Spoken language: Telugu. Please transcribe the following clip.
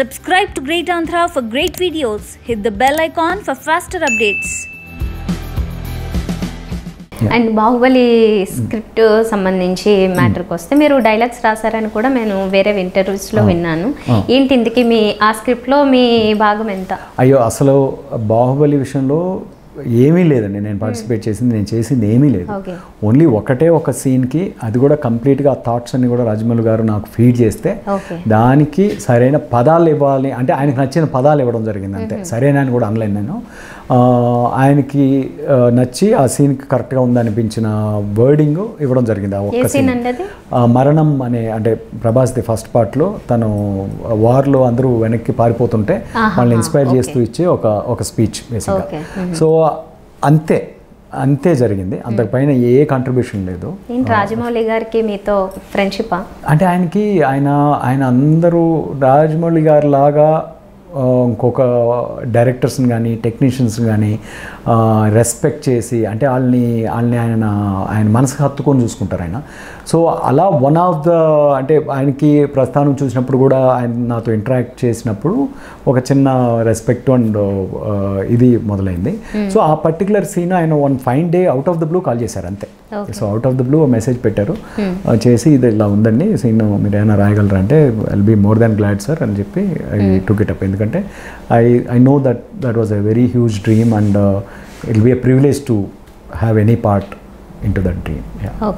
Subscribe to Great Andhra for great videos. Hit the bell icon for faster updates. And Baahubali script సంబంధించి మ్యాటర్కి వస్తే మీరు డైలాగ్స్ రాశారని కూడా నేను వేరే ఇంటర్వ్యూస్లో విన్నాను ఏంటి ఇందుకు మీ ఆ స్క్రిప్ట్లో మీ భాగం ఎంత అయ్యో అసలు బాహుబలి విషయంలో ఏమీ లేదండి నేను పార్టిసిపేట్ చేసింది నేను చేసింది ఏమీ లేదు ఓకే ఓన్లీ ఒకటే ఒక సీన్కి అది కూడా కంప్లీట్గా ఆ థాట్స్ అన్ని కూడా రాజమౌళి గారు నాకు ఫీడ్ చేస్తే ఓకే దానికి సరైన పదాలు ఇవ్వాలి అంటే ఆయనకు నచ్చిన పదాలు ఇవ్వడం జరిగింది అంతే సరైన అని కూడా అనలేను నేను ఆ, ఆయనకి ఆ, నచ్చి ఆ సీన్కి కరెక్ట్గా ఉందనిపించిన వర్డింగ్ ఇవ్వడం జరిగింది ఆ ఏ ఒక్క సీన్ సీన్ అండి అది ఆ మరణం అనే అంటే ప్రభాస్ది ఫస్ట్ పార్ట్లో తను వార్లో అందరూ వెనక్కి పారిపోతుంటే వాళ్ళని ఇన్స్పైర్ చేస్తూ ఇచ్చే ఒక ఒక స్పీచ్ బేసిక్గా ఓకే సో అంతే అంతే జరిగింది అంతకుపైన ఏ కాంట్రిబ్యూషన్ లేదు ఏంటి రాజమౌళి గారికి మీతో ఫ్రెండ్షిపా అంటే ఆయనకి ఆయన ఆయన అందరూ రాజమౌళి గారి లాగా ఆ, ఇంకొక డైరెక్టర్స్ని కానీ టెక్నీషియన్స్ని కానీ రెస్పెక్ట్ చేసి అంటే వాళ్ళని వాళ్ళని ఆయన ఆయన మనసుకు హత్తుకొని చూసుకుంటారు ఆయన సో అలా వన్ ఆఫ్ ద అంటే ఆయనకి ప్రస్థానం చూసినప్పుడు కూడా ఆయన నాతో ఇంటరాక్ట్ చేసినప్పుడు ఒక చిన్న రెస్పెక్ట్ అండ్ ఇది మొదలైంది సో ఆ పర్టికులర్ సీన్ ఆయన one fine day out of the blue call చేశారు అంతే so out of the blue message పెట్టారు ఆ, చేసి ఇది ఇలా ఉందండి సీన్ మీరు ఏమైనా రాయగలరా అంటే I'll be more than glad sir అని చెప్పి ఐ టుక్ ఇట్ అప్ ఎందుకంటే I I know that that was a very huge dream and it be a privilege to have any part in to that dream okay